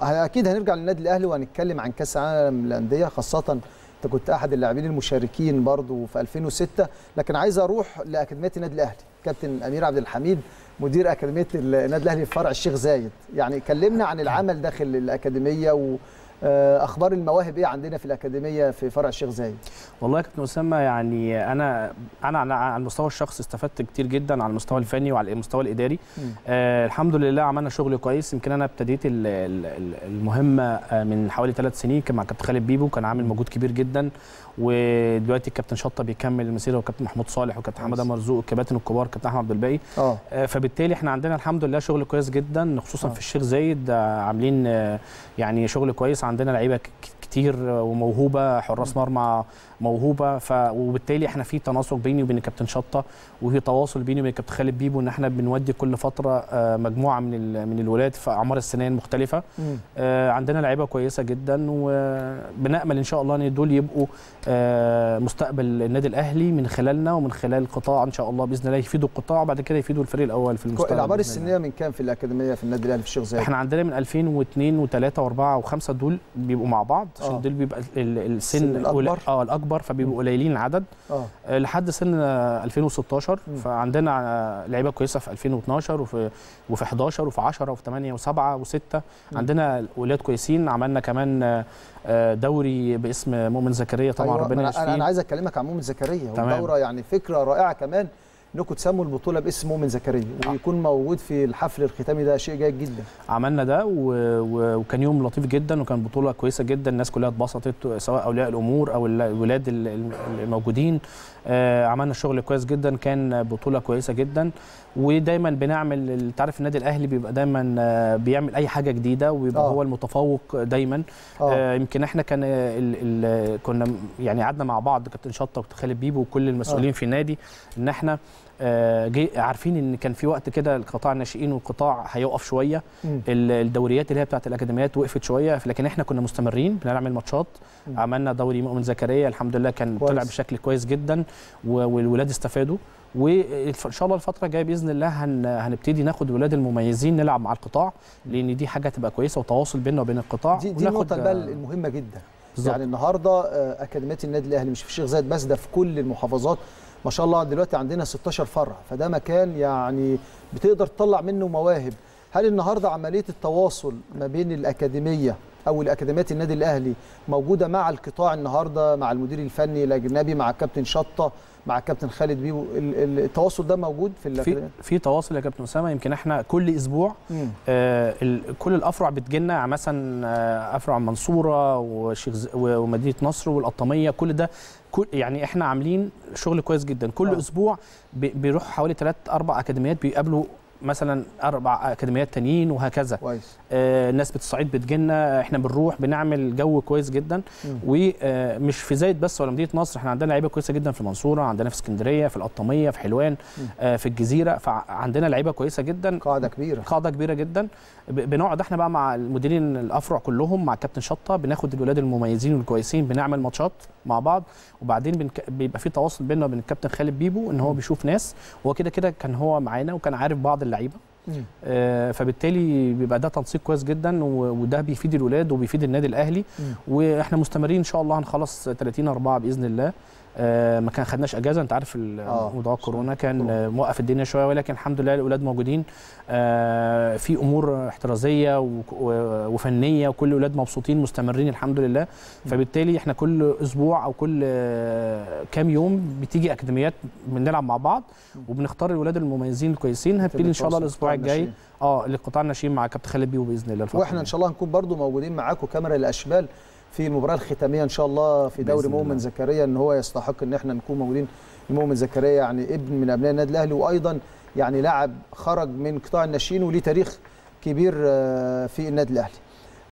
اكيد هنرجع للنادي الاهلي وهنتكلم عن كاس العالم للانديه خاصه انت كنت احد اللاعبين المشاركين برضو في 2006 لكن عايز اروح لاكاديميه النادي الاهلي كابتن امير عبد الحميد مدير اكاديميه النادي الاهلي في فرع الشيخ زايد يعني كلمنا عن العمل داخل الاكاديميه و اخبار المواهب ايه عندنا في الاكاديميه في فرع الشيخ زايد والله يا كابتن اسامه يعني انا انا على المستوى الشخصي استفدت كتير جدا على المستوى الفني وعلى المستوى الاداري آه الحمد لله عملنا شغل كويس يمكن انا ابتديت المهمه من حوالي ثلاث سنين كان مع كابتن خالد بيبو كان عامل مجهود كبير جدا ودلوقتي الكابتن شطه بيكمل المسيره وكابتن محمود صالح وكابتن حماده مرزوق الكباتن الكبار كابتن احمد عبد الباقي اه فبالتالي احنا عندنا الحمد لله شغل كويس جدا خصوصا أوه. في الشيخ زايد عاملين يعني شغل كويس عندنا لعيبه كتير وموهوبه حراس مرمى موهوبه ف وبالتالي احنا في تناسق بيني وبين الكابتن شطه وفي تواصل بيني وبين الكابتن خالد بيبو ان احنا بنودي كل فتره مجموعه من من الولاد في اعمار السنين مختلفه عندنا لعيبه كويسه جدا وبنامل ان شاء الله ان دول يبقوا مستقبل النادي الاهلي من خلالنا ومن خلال القطاع ان شاء الله باذن الله يفيدوا القطاع وبعد كده يفيدوا الفريق الاول في المستقبل الاعمار السنيه من كام في الاكاديميه في النادي الاهلي في الشيخ زايد احنا عندنا من 2002 و3 و4 و5 دول بيبقوا مع بعض عشان دول بيبقى السن الأكبر. اه الاكبر فبيبقوا قليلين العدد اه لحد سن 2016 م. فعندنا لعيبه كويسه في 2012 وفي وفي 11 وفي 10 وفي 8 و7 و6 عندنا ولاد كويسين عملنا كمان دوري باسم مؤمن زكريا طبعا أيوة ربنا يشفيه انا عايز اكلمك عن مؤمن زكريا ودوره يعني فكره رائعه كمان انكم تسموا البطوله باسم مؤمن زكريا ويكون موجود في الحفل الختامي ده شيء جيد جدا عملنا ده و... و... وكان يوم لطيف جدا وكان بطوله كويسه جدا الناس كلها اتبسطت سواء اولياء الامور او الولاد الموجودين آه عملنا شغل كويس جدا كان بطوله كويسه جدا ودايما بنعمل انت عارف النادي الاهلي بيبقى دايما آه بيعمل اي حاجه جديده ويبقى آه. هو المتفوق دايما آه. يمكن احنا كان ال... ال... كنا يعني قعدنا مع بعض كابتن شطه وكابتن خالد بيبو وكل المسؤولين في النادي ان احنا جي عارفين ان كان في وقت كده القطاع الناشئين والقطاع هيقف شويه مم. الدوريات اللي هي بتاعت الاكاديميات وقفت شويه لكن احنا كنا مستمرين بنعمل ماتشات مم. عملنا دوري مؤمن زكريا الحمد لله كان كويس. طلع بشكل كويس جدا والولاد استفادوا وان شاء الله الفتره الجايه باذن الله هن هنبتدي ناخد الولاد المميزين نلعب مع القطاع لان دي حاجه تبقى كويسه وتواصل بيننا وبين القطاع دي, دي النقطه بقى المهمه جدا بالزبط. يعني النهارده اكاديميه النادي الاهلي مش في الشيخ زايد بس ده في كل المحافظات ما شاء الله دلوقتي عندنا 16 فرع فده مكان يعني بتقدر تطلع منه مواهب هل النهارده عمليه التواصل ما بين الاكاديميه او الاكاديميات النادي الاهلي موجوده مع القطاع النهارده مع المدير الفني الاجنبي مع الكابتن شطه مع الكابتن خالد بيبو التواصل ده موجود في الاكاديميه في, في تواصل يا كابتن اسامه يمكن احنا كل اسبوع آه كل الافرع بتجينا مثلا آه افرع المنصوره وشيخ ومدينه نصر والقطاميه كل ده كل يعني احنا عاملين شغل كويس جدا كل آه. اسبوع بيروح حوالي ثلاث اربع اكاديميات بيقابلوا مثلا اربع اكاديميات تانيين وهكذا كويس آه الناس بتصعيد بتجينا احنا بنروح بنعمل جو كويس جدا ومش في زايد بس ولا مدينه نصر احنا عندنا لعيبه كويسه جدا في المنصوره عندنا في اسكندريه في القطاميه في حلوان آه في الجزيره فعندنا لعيبه كويسه جدا قاعده كبيره قاعده كبيره جدا بنقعد احنا بقى مع المديرين الافرع كلهم مع كابتن شطه بناخد الولاد المميزين والكويسين بنعمل ماتشات مع بعض وبعدين بنك... بيبقى في تواصل بيننا وبين الكابتن خالد بيبو ان هو بيشوف ناس هو كده كده كان هو معانا وكان عارف بعض اللعيبه آه فبالتالي بيبقى ده تنسيق كويس جدا وده بيفيد الولاد وبيفيد النادي الاهلي مم. واحنا مستمرين ان شاء الله هنخلص 30 4 باذن الله آه ما كان خدناش اجازه انت عارف موضوع كورونا كان آه موقف الدنيا شويه ولكن الحمد لله الاولاد موجودين آه في امور احترازيه وفنيه وكل الاولاد مبسوطين مستمرين الحمد لله فبالتالي احنا كل اسبوع او كل كام يوم بتيجي اكاديميات بنلعب مع بعض وبنختار الولاد المميزين الكويسين هنبتدي ان شاء الله الاسبوع الجاي اه لقطاع الناشئين مع كابتن خالد بيبو باذن الله واحنا ان شاء الله هنكون برضو موجودين معاكم كاميرا الاشبال في المباراه الختاميه ان شاء الله في دوري مؤمن زكريا ان هو يستحق ان احنا نكون موجودين مؤمن زكريا يعني ابن من ابناء النادي الاهلي وايضا يعني لاعب خرج من قطاع الناشئين وليه تاريخ كبير في النادي الاهلي